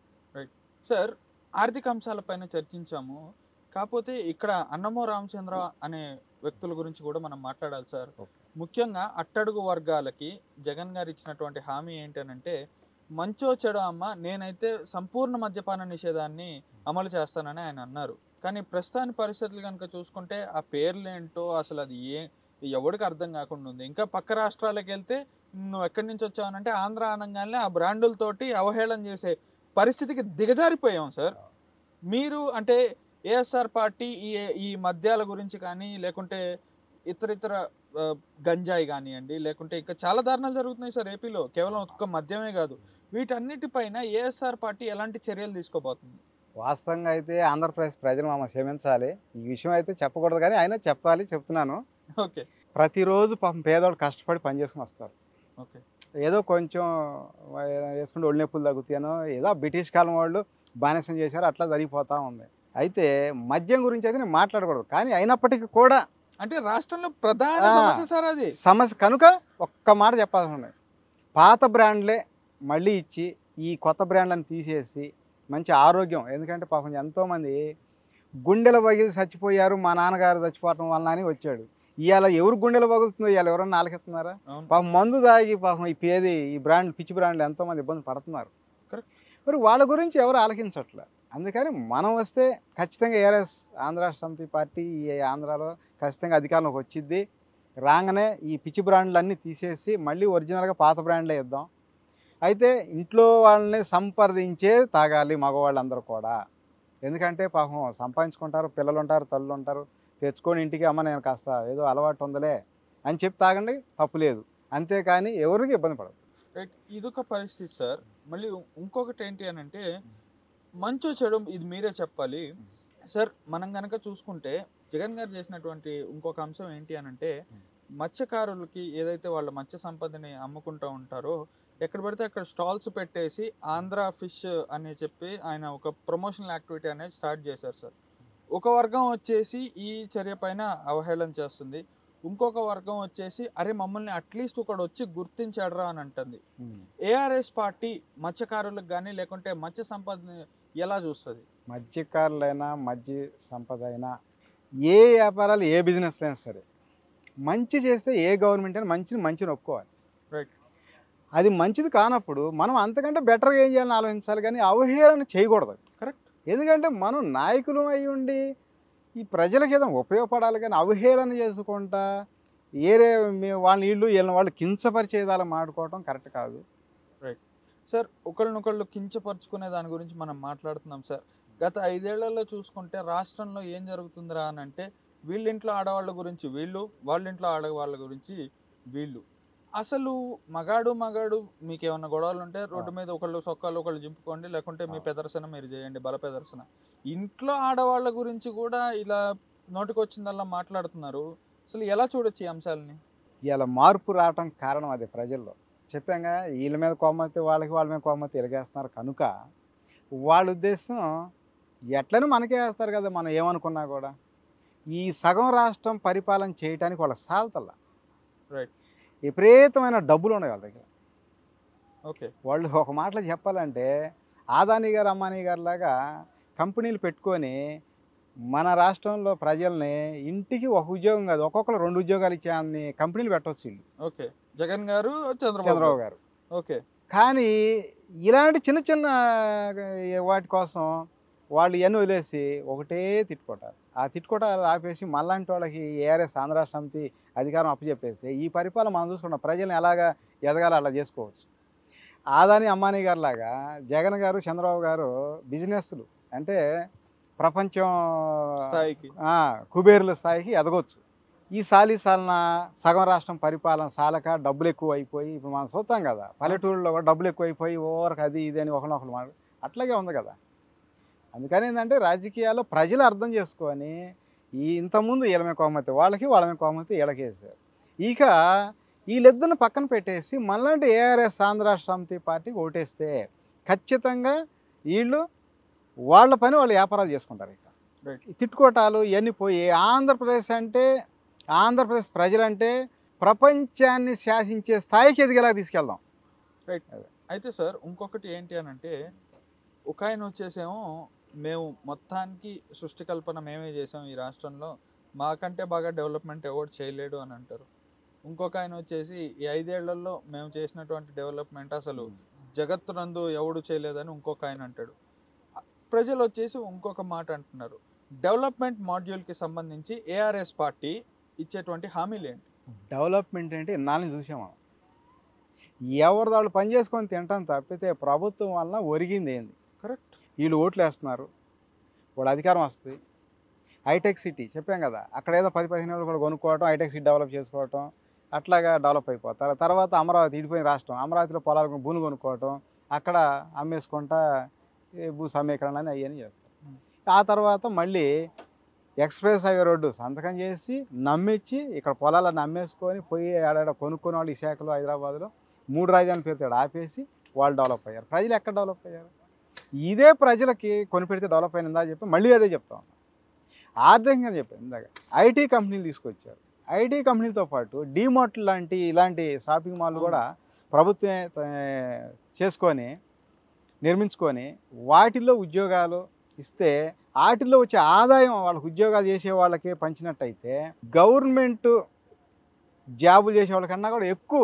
సార్ ఆర్థిక అంశాలపైన చర్చించాము కాకపోతే ఇక్కడ అన్నమో రామచంద్ర అనే వ్యక్తుల గురించి కూడా మనం మాట్లాడాలి సార్ Okay. ముఖ్యంగా అట్టడుగు వర్గాలకి జగన్ గారు ఇచ్చినటువంటి హామీ ఏంటనంటే మంచో చెడో అమ్మ నేనైతే సంపూర్ణ మద్యపాన నిషేధాన్ని అమలు చేస్తానని ఆయన అన్నారు కానీ ప్రస్తుతాని పరిస్థితులు కనుక చూసుకుంటే ఆ పేర్లు ఏంటో అసలు అది ఏ ఎవరికి అర్థం కాకుండా ఉంది ఇంకా పక్క రాష్ట్రాలకు వెళ్తే నువ్వు ఎక్కడి నుంచి వచ్చావనంటే ఆంధ్ర అనగానే ఆ బ్రాండులతోటి అవహేళన చేసే పరిస్థితికి దిగజారిపోయాం సార్ మీరు అంటే ఏఎస్ఆర్ పార్టీ ఈ ఈ మద్యాల గురించి కానీ లేకుంటే ఇతర ఇతర ఆ, గంజాయి కానివ్వండి లేకుంటే ఇంకా చాలా దారుణాలు జరుగుతున్నాయి సార్ ఏపీలో కేవలం ఒక్క మద్యమే కాదు వీటన్నిటిపైన ఏఎస్ఆర్ పార్టీ ఎలాంటి చర్యలు తీసుకోబోతుంది వాస్తవంగా అయితే ఆంధ్రప్రదేశ్ ప్రజలు మమ్మల్ని క్షమించాలి ఈ విషయం అయితే చెప్పకూడదు కానీ అయినా చెప్పాలి చెప్తున్నాను ఓకే ప్రతిరోజు పాపం పేదవాళ్ళు కష్టపడి పనిచేసుకుని వస్తారు ఓకే ఏదో కొంచెం వేసుకుంటే ఒళ్ళు నొప్పులు తగ్గుతాయనో ఏదో బ్రిటిష్ కాలం వాళ్ళు బానిసం చేశారు అట్లా జరిగిపోతూ ఉంది అయితే మద్యం గురించి అయితే నేను మాట్లాడకూడదు కానీ అయినప్పటికీ కూడా అంటే రాష్ట్రంలో ప్రధాన ఆ. సమస్య సార్ అది సమస్య కనుక ఒక్క మాట చెప్పాల్సి ఉంది పాత బ్రాండ్లే మళ్ళీ ఇచ్చి ఈ కొత్త బ్రాండ్లను తీసేసి మంచి ఆరోగ్యం ఎందుకంటే పాపం ఎంతోమంది గుండెల పగిలి చచ్చిపోయారు మా నాన్నగారు చచ్చిపోవటం వలన అని వచ్చాడు ఇవాళ ఎవరు గుండెలు పగులుతుందో ఇవాళ ఎవరన్నా ఆలకెత్తున్నారా అవును పాపం మందు తాగి పాపం ఈ పేది ఈ బ్రాండ్ పిచ్చి బ్రాండ్లు ఎంతోమంది ఇబ్బంది పడుతున్నారు Correct. మరి వాళ్ళ గురించి ఎవరు ఆలకించట్లే అందుకని మనం వస్తే ఖచ్చితంగా ఏఆర్ఎస్ ఆంధ్ర సమితి పార్టీ ఈ ఆంధ్రాలో ఖచ్చితంగా అధికారంలోకి వచ్చిద్ది రాగానే ఈ పిచ్చి బ్రాండ్లు అన్నీ తీసేసి మళ్ళీ ఒరిజినల్గా పాత బ్రాండ్లే ఇద్దాం అయితే ఇంట్లో వాళ్ళని సంప్రదించే తాగాలి మగవాళ్ళందరూ కూడా ఎందుకంటే పాపం సంపాదించుకుంటారు పిల్లలు ఉంటారు తల్లులు ఉంటారు తెచ్చుకొని ఇంటికి అమ్మ నేను కాస్త ఏదో అలవాటు ఉందలే అని చెప్పి తాగండి తప్పు లేదు అంతేకాని ఎవరికి ఇబ్బంది పడదు రైట్ ఇదొక పరిస్థితి సార్ మళ్ళీ ఇంకొకటి ఏంటి అని అంటే మంచు చెడు ఇది మీరే చెప్పాలి సార్ మనం గనక చూసుకుంటే జగన్ గారు చేసినటువంటి ఇంకొక అంశం ఏంటి అని అంటే మత్స్యకారులకి ఏదైతే వాళ్ళ మత్స్య సంపదని అమ్ముకుంటూ ఉంటారో ఎక్కడ పడితే అక్కడ స్టాల్స్ పెట్టేసి ఆంధ్ర ఫిష్ అని చెప్పి ఆయన ఒక ప్రమోషనల్ యాక్టివిటీ అనేది స్టార్ట్ చేశారు సార్ ఒక వర్గం వచ్చేసి ఈ చర్య పైన అవహేళన చేస్తుంది ఇంకొక వర్గం వచ్చేసి అరే మమ్మల్ని అట్లీస్ట్ ఒకడు వచ్చి గుర్తించాడరా అని అంటుంది ఏఆర్ఎస్ పార్టీ మత్స్యకారులకు కానీ లేకుంటే మత్స్య సంపదని ఎలా చూస్తుంది మత్స్యకారులైనా మధ్య సంపద అయినా ఏ వ్యాపారాలు ఏ బిజినెస్ అయినా సరే మంచి చేస్తే ఏ గవర్నమెంట్ అయినా మంచిని మంచిని ఒప్పుకోవాలి రైట్ అది మంచిది కానప్పుడు మనం అంతకంటే బెటర్గా ఏం చేయాలని ఆలోచించాలి కానీ అవహేళన చేయకూడదు కరెక్ట్ ఎందుకంటే మనం నాయకులు అయి ఉండి ఈ ప్రజలకు ఏదైనా ఉపయోగపడాలి కానీ అవహేళన చేసుకుంటా ఏరే మే- వాళ్ళ నీళ్ళు వీళ్ళని వాళ్ళు కించపరిచేదాలు మాడుకోవటం కరెక్ట్ కాదు సార్ ఒకళ్ళనొకళ్ళు కించపరుచుకునే దాని గురించి మనం మాట్లాడుతున్నాం సార్ గత ఐదేళ్లలో చూసుకుంటే రాష్ట్రంలో ఏం జరుగుతుందిరా అని అంటే వీళ్ళింట్లో ఆడవాళ్ళ గురించి వీళ్ళు వాళ్ళింట్లో ఆడవాళ్ళ గురించి వీళ్ళు అసలు మగాడు మగాడు మీకు ఏమన్నా గొడవలు ఉంటే రోడ్డు మీద ఒకళ్ళు సొక్కాలు ఒకళ్ళు జింపుకోండి లేకుంటే మీ ఆ. ప్రదర్శన మీరు చేయండి బల ప్రదర్శన ఇంట్లో ఆడవాళ్ళ గురించి కూడా ఇలా నోటికొచ్చిందల్లా మాట్లాడుతున్నారు అసలు ఎలా చూడొచ్చు ఈ అంశాలని ఇలా మార్పు రావటం కారణం అది ప్రజల్లో చెప్పాగా వీళ్ళ మీద కోమతి వాళ్ళకి వాళ్ళ మీద కోమతి ఎరగేస్తున్నారు కనుక వాళ్ళ ఉద్దేశం ఎట్లనూ మనకే వేస్తారు కదా మనం ఏమనుకున్నా కూడా ఈ సగం రాష్ట్రం పరిపాలన చేయడానికి వాళ్ళ సాల్తల్లా రైట్ విపరీతమైన డబ్బులు ఉన్నాయి వాళ్ళ దగ్గర ఓకే వాళ్ళు ఒక మాటలో చెప్పాలంటే ఆదాని గారు అమ్మాని గారు లాగా కంపెనీలు పెట్టుకొని మన రాష్ట్రంలో ప్రజల్ని ఇంటికి ఒక ఉద్యోగం కాదు ఒక్కొక్కరు రెండు ఉద్యోగాలు ఇచ్చే అన్ని కంపెనీలు పెట్టవచ్చు వీళ్ళు ఓకే జగన్ గారు చంద్రబాబు చంద్రబాబు గారు. గారు ఓకే కానీ ఇలాంటి చిన్న చిన్న వాటి కోసం వాళ్ళు ఇవన్నీ వదిలేసి ఒకటే తిట్టుకుంటారు ఆ తిట్టుకోటాలు ఆపేసి మళ్ళాంటి వాళ్ళకి ఏఆర్ఎస్ ఆంధ్ర సమితి అధికారం అప్పచెప్పేస్తే ఈ పరిపాలన మనం చూసుకున్న ప్రజల్ని ఎలాగా ఎదగాలో అలా చేసుకోవచ్చు ఆదాని అమ్మాని గారు లాగా జగన్ గారు చంద్రబాబు గారు బిజినెస్లు అంటే ప్రపంచం స్థాయికి ఆ, కుబేరుల స్థాయికి ఎదగొచ్చు ఈ సాలి సాలన సగం రాష్ట్రం పరిపాలన సాలక డబ్బులు ఎక్కువ అయిపోయి ఇప్పుడు మనం చూస్తాం కదా పల్లెటూరులో కూడా డబ్బులు ఎక్కువ అయిపోయి ఓవరకు అది ఇది అని ఒకరినొకరు మాట అట్లాగే ఉంది కదా అందుకని ఏంటంటే రాజకీయాల్లో ప్రజలు అర్థం చేసుకొని ఈ ఇంతకుముందు వీళ్ళమే కోమతి వాళ్ళకి వాళ్ళమే కోమతి వీళ్ళకి వేసారు ఇక వీళ్ళిద్దరిని పక్కన పెట్టేసి మళ్ళీ ఏఆర్ఎస్ ఆంధ్ర రాష్ట్ర సమితి పార్టీకి ఓటేస్తే ఖచ్చితంగా వీళ్ళు వాళ్ళ పని వాళ్ళు వ్యాపారాలు చేసుకుంటారు ఇక Right. ఈ తిట్టుకోటాలు ఇవన్నీ పోయి ఆంధ్రప్రదేశ్ అంటే ఆంధ్రప్రదేశ్ ప్రజలంటే ప్రపంచాన్ని శాసించే స్థాయికి ఎదిగేలా తీసుకెళ్దాం అయితే సార్ ఇంకొకటి ఏంటి అని అంటే ఒక ఆయన వచ్చేసేమో మేము మొత్తానికి సృష్టి కల్పన మేమే చేసాం ఈ రాష్ట్రంలో మాకంటే బాగా డెవలప్మెంట్ ఎవరు చేయలేడు అని అంటారు ఇంకొక ఆయన వచ్చేసి ఈ ఐదేళ్లలో మేము చేసినటువంటి డెవలప్మెంట్ అసలు జగత్తునందు ఎవడు చేయలేదని ఇంకొక ఆయన అంటాడు ప్రజలు వచ్చేసి ఇంకొక మాట అంటున్నారు డెవలప్మెంట్ మాడ్యూల్కి సంబంధించి ఏఆర్ఎస్ పార్టీ ఇచ్చేటువంటి హామీలు ఏంటి డెవలప్మెంట్ అంటే ఇన్నాళ్ళని చూసాం మనం ఎవరి వాళ్ళు పని చేసుకొని తింటాం తప్పితే ప్రభుత్వం వలన ఒరిగింది ఏంది కరెక్ట్ వీళ్ళు ఓట్లు వేస్తున్నారు వాడు అధికారం వస్తుంది హైటెక్ సిటీ చెప్పాం కదా అక్కడ ఏదో పది పదిహేను ఏళ్ళు కూడా కొనుక్కోవటం హైటెక్ సిటీ డెవలప్ చేసుకోవటం అట్లాగా డెవలప్ అయిపోతారు తర్వాత అమరావతి ఇడిపోయిన రాష్ట్రం అమరావతిలో పొలాలు కొను- భూములు కొనుక్కోవటం అక్కడ అమ్మేసుకుంటా ఈ భూ సమీకరణ అని అవన్నీ చేస్తారు ఆ తర్వాత మళ్ళీ ఎక్స్ప్రెస్ హైవే రోడ్డు సంతకం చేసి నమ్మించి ఇక్కడ పొలాలను అమ్మేసుకొని పోయి ఆడాడ కొనుక్కునే వాళ్ళు విశాఖలో హైదరాబాద్లో మూడు రాజధానుల పేరుతో ఈడ ఆపేసి వాళ్ళు డెవలప్ అయ్యారు ప్రజలు ఎక్కడ డెవలప్ అయ్యారు ఇదే ప్రజలకి కొనిపెడితే డెవలప్ అయిందా చెప్పి మళ్ళీ అదే చెప్తా ఉన్నాం ఆర్థికంగా చెప్పాను ఇందాక ఐటీ కంపెనీలు తీసుకొచ్చారు ఐటీ కంపెనీలతో పాటు డీమార్ట్ లాంటి ఇలాంటి షాపింగ్ మాల్ కూడా ప్రభుత్వమే ఆ, చేసుకొని నిర్మించుకొని వాటిల్లో ఉద్యోగాలు ఇస్తే వాటిల్లో వచ్చే ఆదాయం వాళ్ళకి ఉద్యోగాలు చేసే వాళ్ళకి పంచినట్టయితే గవర్నమెంట్ జాబులు చేసే వాళ్ళకన్నా కూడా ఎక్కువ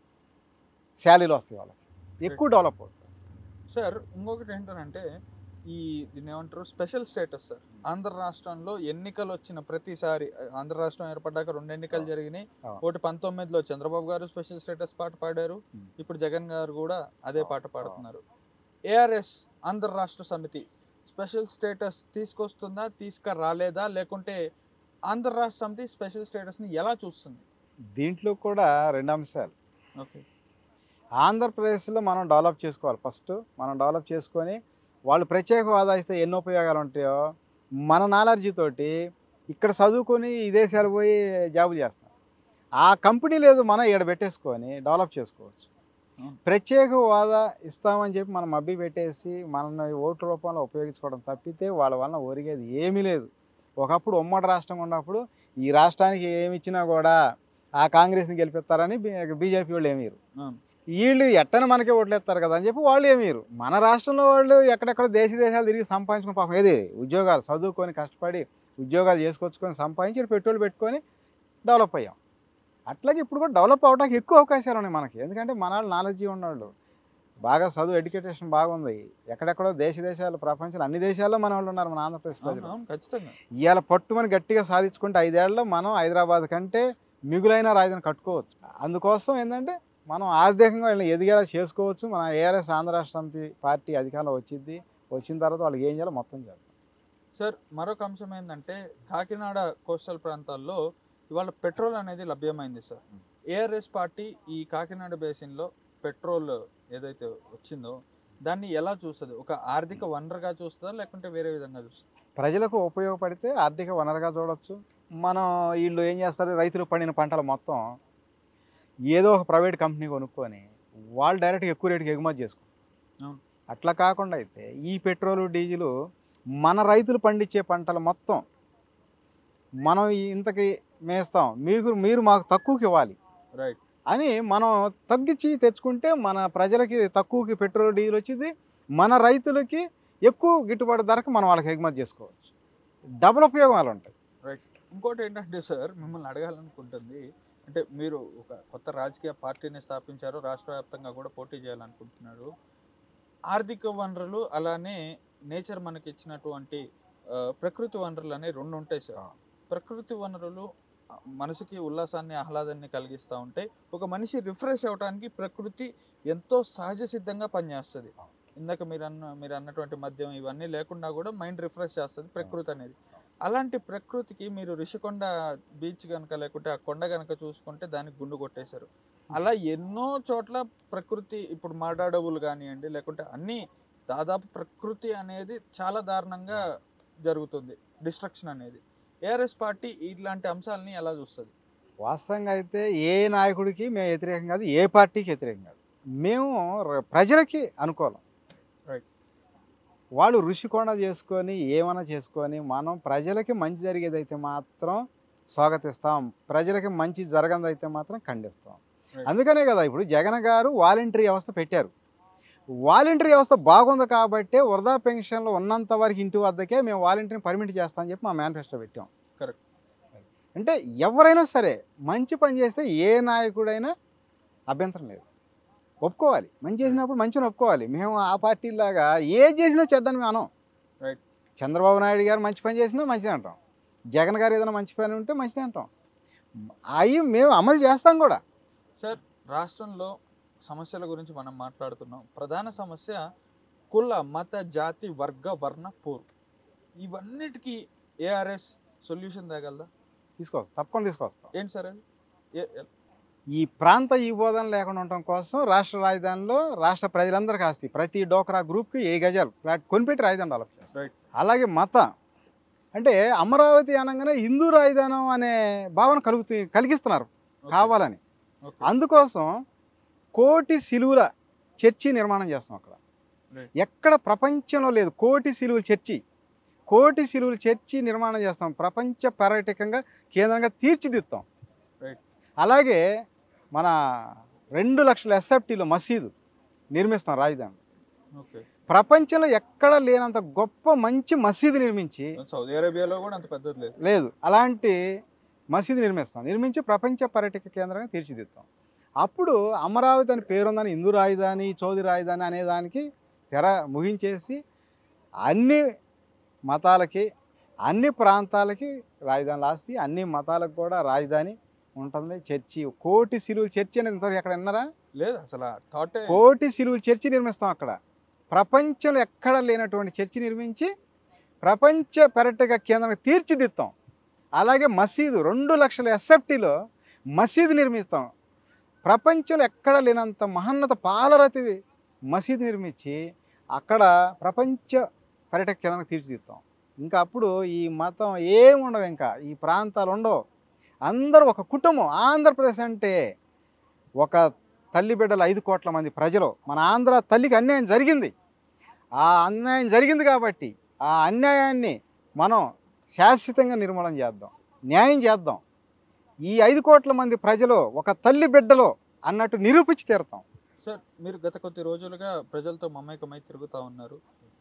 శాలరీలు వస్తాయి వాళ్ళకి ఎక్కువ డెవలప్ అవుతుంది సార్ ఇంకొకటి ఏంటంటే ఈ దీన్ని ఏమంటారు స్పెషల్ స్టేటస్ సార్ ఆంధ్ర రాష్ట్రంలో ఎన్నికలు వచ్చిన ప్రతిసారి ఆంధ్ర రాష్ట్రం ఏర్పడ్డాక రెండు ఎన్నికలు ఆ. జరిగినాయి ఆ. ఒకటి పంతొమ్మిదిలో చంద్రబాబు గారు స్పెషల్ స్టేటస్ పాట పాడారు ఉమ్. ఇప్పుడు జగన్ గారు కూడా అదే ఆ. పాట ఆ. పాడుతున్నారు ఏఆర్ఎస్ ఆంధ్ర రాష్ట్ర సమితి స్పెషల్ స్టేటస్ తీసుకొస్తుందా తీసుకురాలేదా లేకుంటే ఆంధ్ర రాష్ట్ర సమితి స్పెషల్ స్టేటస్ని ఎలా చూస్తుంది దీంట్లో కూడా రెండు అంశాలు ఓకే ఆంధ్రప్రదేశ్లో మనం డెవలప్ చేసుకోవాలి ఫస్ట్ మనం డెవలప్ చేసుకొని వాళ్ళు ప్రత్యేక హోదా ఇస్తే ఎన్ని ఉపయోగాలు ఉంటాయో మన నాలెడ్జ్ తోటి ఇక్కడ చదువుకొని ఈ దేశాలు పోయి జాబులు చేస్తాం ఆ కంపెనీ లేదు మనం ఇక్కడ పెట్టేసుకొని డెవలప్ చేసుకోవచ్చు అవును. ప్రత్యేక హోదా ఇస్తామని చెప్పి మనం మబ్బి పెట్టేసి మనల్ని ఓటు రూపంలో ఉపయోగించుకోవడం తప్పితే వాళ్ళ వలన ఒరిగేది ఏమీ లేదు ఒకప్పుడు ఉమ్మడి రాష్ట్రం ఉన్నప్పుడు ఈ రాష్ట్రానికి ఏమి ఇచ్చినా కూడా ఆ కాంగ్రెస్ని గెలిపిస్తారని బీజేపీ వాళ్ళు ఏమీరు అవును. వీళ్ళు ఎట్టని మనకే ఓట్లు ఎత్తారు కదా అని చెప్పి వాళ్ళు ఏమీరు మన రాష్ట్రంలో వాళ్ళు ఎక్కడెక్కడ దేశ దేశాలు తిరిగి సంపాదించుకుని పాపం ఏది ఉద్యోగాలు చదువుకొని కష్టపడి ఉద్యోగాలు చేసుకొచ్చుకొని సంపాదించి ఈడ పెట్రోల్ పెట్టుకొని డెవలప్ అయ్యాం అట్లాగే ఇప్పుడు కూడా డెవలప్ అవడానికి ఎక్కువ అవకాశాలు ఉన్నాయి మనకి ఎందుకంటే మన వాళ్ళు నాలెడ్జ్ ఉన్నవాళ్ళు బాగా చదువు ఎడ్యుకేషన్ బాగుంది ఎక్కడెక్కడో దేశ దేశాలు ప్రపంచంలో అన్ని దేశాల్లో మన వాళ్ళు ఉన్నారు మన ఆంధ్రప్రదేశ్ అవును ప్రజలు అవును ఖచ్చితంగా ఇవాళ పట్టుమని గట్టిగా సాధించుకుంటే ఐదేళ్లలో మనం హైదరాబాద్ కంటే మిగులైన రాజధాని కట్టుకోవచ్చు అందుకోసం ఏంటంటే మనం ఆర్థికంగా వీళ్ళని ఎదిగేలా చేసుకోవచ్చు మన ఏఆర్ఎస్ ఆంధ్ర రాష్ట్ర సమితి పార్టీ అధికారంలో వచ్చింది వచ్చిన తర్వాత వాళ్ళకి ఏం చేయాలో మొత్తం చేద్దాం సార్ మరొక అంశం ఏంటంటే కాకినాడ కోస్టల్ ప్రాంతాల్లో ఇవాళ పెట్రోల్ అనేది లభ్యమైంది సార్ Hmm. ఏఆర్ఎస్ పార్టీ ఈ కాకినాడ బేసిన్లో పెట్రోల్ ఏదైతే వచ్చిందో దాన్ని ఎలా చూస్తుంది ఒక ఆర్థిక వనరుగా చూస్తుందా లేకుంటే వేరే విధంగా చూస్తుందా ప్రజలకు ఉపయోగపడితే ఆర్థిక వనరుగా చూడొచ్చు మనం వీళ్ళు ఏం చేస్తారు రైతులు పండిన పంటలు మొత్తం ఏదో ఒక ప్రైవేట్ కంపెనీ కొనుక్కొని వాళ్ళు డైరెక్ట్గా ఎక్కువ రేటుకి ఎగుమతి చేసుకుంటారు అవును. అట్లా కాకుండా అయితే ఈ పెట్రోలు డీజిలు మన రైతులు పండించే పంటలు మొత్తం మనం ఈ- ఇంతకి మేస్తాం మీకు మీరు మాకు తక్కువకి ఇవ్వాలి రైట్ అని మనం తగ్గించి తెచ్చుకుంటే మన ప్రజలకి తక్కువకి పెట్రోల్ డీజిల్ వచ్చింది మన రైతులకి ఎక్కువ గిట్టుబాటు ధరకు మనం వాళ్ళకి ఎగుమతి చేసుకోవచ్చు డబుల్ ఉపయోగాలు ఉంటాయి ఇంకోటి ఏంటంటే సార్ మిమ్మల్ని అడగాలనుకుంటుంది అంటే మీరు ఒక కొత్త రాజకీయ పార్టీని స్థాపించారు రాష్ట్ర వ్యాప్తంగా కూడా పోటీ చేయాలనుకుంటున్నారు ఆర్థిక వనరులు అలానే నేచర్ మనకి ఇచ్చినటువంటి ఆ, ప్రకృతి వనరులు అనేవి రెండు ఉంటాయి సార్ ప్రకృతి వనరులు ఆ, మనసుకి ఉల్లాసాన్ని ఆహ్లాదాన్ని కలిగిస్తూ ఉంటాయి ఒక మనిషి రిఫ్రెష్ అవడానికి ప్రకృతి ఎంతో సహజ సిద్ధంగా పనిచేస్తుంది ఇందాక మీరు అన్న మీరు అన్నటువంటి మద్యం ఇవన్నీ లేకుండా కూడా మైండ్ రిఫ్రెష్ చేస్తుంది ప్రకృతి అనేది అలాంటి ప్రకృతికి మీరు రిషికొండ బీచ్ కనుక లేకుంటే ఆ కొండ కనుక చూసుకుంటే దానికి గుండు కొట్టేశారు అలా ఎన్నో చోట్ల ప్రకృతి ఇప్పుడు మాట్లాడవులు కానివ్వండి లేకుంటే అన్ని దాదాపు ప్రకృతి అనేది చాలా దారుణంగా జరుగుతుంది డిస్ట్రక్షన్ అనేది ఏఆర్ఎస్ పార్టీ ఇట్లాంటి అంశాలని ఎలా చూస్తుంది వాస్తవంగా అయితే ఏ నాయకుడికి మేము వ్యతిరేకం కాదు ఏ పార్టీకి వ్యతిరేకం కాదు మేము ర- ప్రజలకి అనుకూలం Right. వాళ్ళు ఋషికొండ చేసుకొని ఏమైనా చేసుకొని మనం ప్రజలకి మంచి జరిగేదైతే మాత్రం స్వాగతిస్తాం ప్రజలకి మంచి జరగనిదైతే మాత్రం ఖండిస్తాం Right. అందుకనే కదా ఇప్పుడు జగన్ గారు వాలంటరీ వ్యవస్థ పెట్టారు వాలంటరీ వ్యవస్థ బాగుంది కాబట్టి వృధా పెన్షన్లు ఉన్నంత వరకు ఇంటి వద్దకే మేము వాలంటీర్ని పర్మిట్ చేస్తామని చెప్పి మా మేనిఫెస్టో పెట్టాం Correct. అంటే ఎవరైనా సరే మంచి పని చేస్తే ఏ నాయకుడైనా అభ్యంతరం లేదు ఒప్పుకోవాలి మంచి చేసినప్పుడు మంచిని ఒప్పుకోవాలి మేము ఆ పార్టీలాగా ఏది చేసినా చెడ్డని మేము అనం Right. చంద్రబాబు నాయుడు గారు మంచి పని చేసినా మంచిది అంటాం జగన్ గారు ఏదైనా మంచి పని ఉంటే మంచిది అంటాం అవి మేము అమలు చేస్తాం కూడా సార్ రాష్ట్రంలో సమస్యల గురించి మనం మాట్లాడుతున్నాం ప్రధాన సమస్య కుల మత జాతి వర్గ వర్ణ పోరు ఇవన్నిటికీ ఏఆర్ఎస్ సొల్యూషన్ తేగలదా తీసుకొస్తాం తప్పకుండా తీసుకొస్తాం ఏంటి సార్ అది ఏ- ఏ- ఈ ప్రాంత ఈ బోధన లేకుండా ఉండటం కోసం రాష్ట్ర రాజధానిలో రాష్ట్ర ప్రజలందరికీ ఆస్తి ప్రతి డోక్రా గ్రూప్కి ఏ గజాలు ఫ్లాట్ కొనిపెట్టి రాజధాని డెవలప్ చేస్తారు Right. అలాగే మత అంటే అమరావతి అనగానే హిందూ రాజధానం అనే భావన కలుగుతూ కలిగిస్తున్నారు ఓకే. కావాలని ఓకే. అందుకోసం కోటి సిలువుల చర్చి నిర్మాణం చేస్తాం అక్కడ Right. ఎక్కడ ప్రపంచంలో లేదు కోటి సిలువుల చర్చి కోటి సిలువుల చర్చి నిర్మాణం చేస్తాం ప్రపంచ పర్యాటకంగా కేంద్రంగా తీర్చిదిద్దాం Right. అలాగే మన రెండు లక్షల ఎస్ఎఫ్టీలో మసీదు నిర్మిస్తాం రాజధాని ఓకే ప్రపంచంలో ఎక్కడ లేనంత గొప్ప మంచి మసీదు నిర్మించి సౌదీ అరేబియాలో కూడా అంత పెద్దది లేదు లేదు అలాంటి మసీదు నిర్మిస్తాం నిర్మించి ప్రపంచ పర్యాటక కేంద్రంగా తీర్చిదిద్దాం అప్పుడు అమరావతి అని పేరుందని హిందూ రాజధాని చౌదరి రాజధాని అనేదానికి తెర ముగించేసి అన్ని మతాలకి అన్ని ప్రాంతాలకి రాజధాని ఆస్తి అన్ని మతాలకు కూడా రాజధాని ఉంటుంది చర్చి కోటి సిలువులు చర్చి అనేది ఇంతవరకు ఎక్కడ విన్నారా లేదు అసలు థాటే కోటి సిలువులు చర్చి నిర్మిస్తాం అక్కడ ప్రపంచంలో ఎక్కడ లేనటువంటి చర్చి నిర్మించి ప్రపంచ పర్యాటక కేంద్రానికి తీర్చిదిద్దాం అలాగే మసీదు రెండు లక్షల ఎస్ఎఫ్టీలో మసీదు నిర్మిస్తాం ప్రపంచంలో ఎక్కడ లేనంత మహన్నత పాలరతి మసీదు నిర్మించి అక్కడ ప్రపంచ పర్యాటక కేంద్రానికి తీర్చిదిద్దాం ఇంకా అప్పుడు ఈ మతం ఏమి ఉండవు ఇంకా ఈ ప్రాంతాలు ఉండవు అందరూ ఒక కుటుంబం ఆంధ్రప్రదేశ్ అంటే ఒక తల్లి బిడ్డలు ఐదు కోట్ల మంది ప్రజలు మన ఆంధ్ర తల్లికి అన్యాయం జరిగింది ఆ అన్యాయం జరిగింది కాబట్టి ఆ అన్యాయాన్ని మనం శాశ్వతంగా నిర్మూలన చేద్దాం న్యాయం చేద్దాం ఈ ఐదు కోట్ల మంది ప్రజలు ఒక తల్లి బిడ్డలో అన్నట్టు నిరూపించి తీరుతాం సార్ మీరు గత కొద్ది రోజులుగా ప్రజలతో మమేకమై తిరుగుతూ ఉన్నారు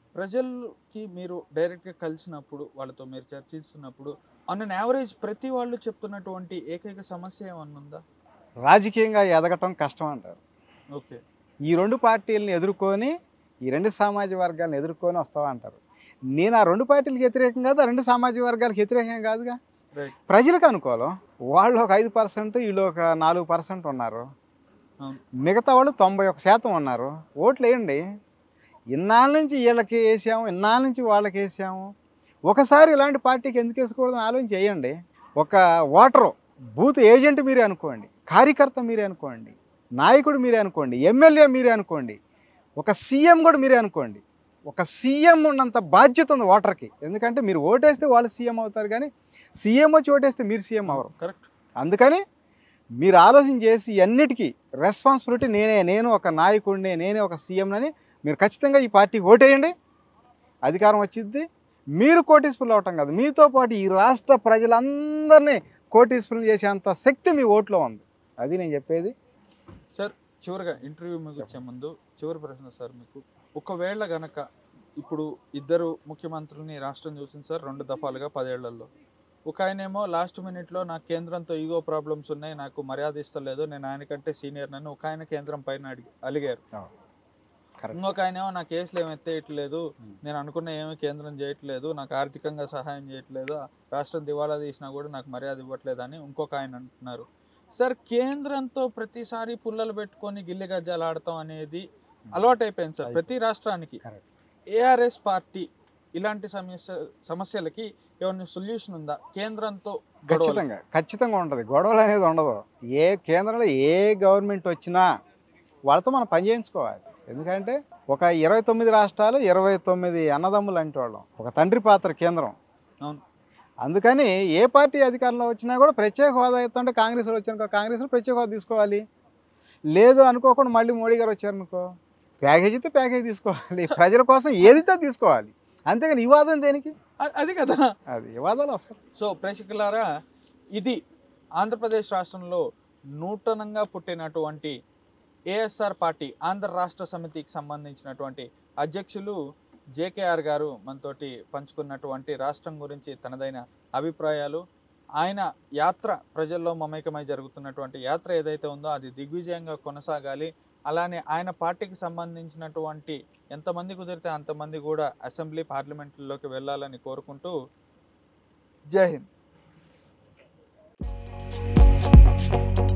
ప్రజలకి మీరు డైరెక్ట్గా కలిసినప్పుడు వాళ్ళతో మీరు చర్చిస్తున్నప్పుడు ఆన్ అన్ యావరేజ్ ప్రతి వాళ్ళు చెప్తున్నటువంటి ఏకైక సమస్య ఏమన్నా ఉందా రాజకీయంగా ఎదగటం కష్టం అంటారు ఓకే ఈ రెండు పార్టీలను ఎదుర్కొని ఈ రెండు సామాజిక వర్గాలను ఎదుర్కొని వస్తావా అంటారు నేను ఆ రెండు పార్టీలకు వ్యతిరేకం కాదు ఆ రెండు సామాజిక వర్గాలకు వ్యతిరేకం కాదుగా రైట్ ప్రజలకు అనుకోవాలి వాళ్ళు ఒక ఐదు పర్సెంట్ వీళ్ళు ఒక నాలుగు పర్సెంట్ ఉన్నారు అవును. మిగతా వాళ్ళు తొంభై ఒక శాతం ఉన్నారు ఓట్లు వేయండి ఇన్నాళ్ళ నుంచి వీళ్ళకి వేసాము ఇన్నాళ్ళ నుంచి వాళ్ళకి వేసాము ఒకసారి ఇలాంటి పార్టీకి ఎందుకు వేసుకోవడం ఆలోచన చేయండి ఒక ఓటరు బూత్ ఏజెంట్ మీరే అనుకోండి కార్యకర్త మీరే అనుకోండి నాయకుడు మీరే అనుకోండి ఎమ్మెల్యే మీరే అనుకోండి ఒక సీఎం కూడా మీరే అనుకోండి ఒక సీఎం ఉన్నంత బాధ్యత ఉంది ఓటర్కి ఎందుకంటే మీరు ఓటేస్తే వాళ్ళు సీఎం అవుతారు కానీ సీఎం వచ్చి ఓటేస్తే మీరు సీఎం అవరు కరెక్ట్ అందుకని మీరు ఆలోచన చేసి అన్నిటికీ రెస్పాన్సిబిలిటీ నేనే నేను ఒక నాయకుడిని నేనే ఒక సీఎంనని మీరు ఖచ్చితంగా ఈ పార్టీకి ఓటేయండి అధికారం వచ్చింది మీరు కోటీశ్వరులు అవటం కాదు మీతో పాటు ఈ రాష్ట్ర ప్రజలందరినీ కోటీశ్వరులు చేసేంత శక్తి మీ ఓట్లో ఉంది అది నేను చెప్పేది సార్ చివరిగా ఇంటర్వ్యూ ముగించే ముందు చివరి ప్రశ్న సార్ మీకు ఒకవేళ గనక ఇప్పుడు ఇద్దరు ముఖ్యమంత్రుల్ని రాష్ట్రం చూసింది సార్ రెండు దఫాలుగా పదేళ్లలో ఒక ఆయనేమో లాస్ట్ మినిట్లో నాకు కేంద్రంతో ఈగో ప్రాబ్లమ్స్ ఉన్నాయి నాకు మర్యాద ఇస్తలేదు నేను ఆయనకంటే సీనియర్ నన్ను ఒక ఆయన కేంద్రం పైన అడిగి అలిగారు కరెక్ట్ ఇంకొక ఆయన ఏమో నా కేసులు ఏమి ఎత్తేయట్లేదు నేను అనుకున్న ఏమి కేంద్రం చేయట్లేదు నాకు ఆర్థికంగా సహాయం చేయట్లేదు రాష్ట్రం దివాలా తీసినా కూడా నాకు మర్యాద ఇవ్వట్లేదు అని ఇంకొక ఆయన అంటున్నారు సార్ కేంద్రంతో ప్రతిసారి పుల్లలు పెట్టుకొని గిల్లి గజ్జాలు ఆడటం అనేది అలవాటు అయిపోయింది సార్ ప్రతి రాష్ట్రానికి కరెక్ట్ ఏఆర్ఎస్ పార్టీ ఇలాంటి సమస్య సమస్యలకి ఏమైనా సొల్యూషన్ ఉందా కేంద్రంతో గొడవలు ఖచ్చితంగా ఖచ్చితంగా ఉంటుంది గొడవలు అనేది ఉండదు ఏ కేంద్రంలో ఏ గవర్నమెంట్ వచ్చినా వాళ్ళతో మనం పని చేయించుకోవాలి ఎందుకంటే ఒక ఇరవై తొమ్మిది రాష్ట్రాలు ఇరవై తొమ్మిది అన్నదమ్ములు అంటే వాళ్ళం ఒక తండ్రి పాత్ర కేంద్రం అవును. అందుకని ఏ పార్టీ అధికారంలో వచ్చినా కూడా ప్రత్యేక హోదా ఎత్తుంటే కాంగ్రెస్ వాళ్ళు వచ్చారనుకో కాంగ్రెస్ ప్రత్యేక హోదా తీసుకోవాలి లేదు అనుకోకుండా మళ్ళీ మోడీ గారు వచ్చారనుకో ప్యాకేజ్ అయితే ప్యాకేజ్ తీసుకోవాలి ప్రజల కోసం ఏదైతే తీసుకోవాలి అంతేగాని వివాదం దేనికి అ- అది కదా అది వివాదాలు వస్తాయి సో ప్రేక్షకులారా ఇది ఆంధ్రప్రదేశ్ రాష్ట్రంలో నూతనంగా పుట్టినటువంటి ఏఎస్ఆర్ పార్టీ ఆంధ్ర రాష్ట్ర సమితికి సంబంధించినటువంటి అధ్యక్షులు జేకేఆర్ గారు మనతోటి పంచుకున్నటువంటి రాష్ట్రం గురించి తనదైన అభిప్రాయాలు ఆయన యాత్ర ప్రజల్లో మమేకమై జరుగుతున్నటువంటి యాత్ర ఏదైతే ఉందో అది దిగ్విజయంగా కొనసాగాలి అలానే ఆయన పార్టీకి సంబంధించినటువంటి ఎంతమంది కుదిరితే అంతమంది కూడా అసెంబ్లీ పార్లమెంట్లోకి వెళ్ళాలని కోరుకుంటూ జై హింద్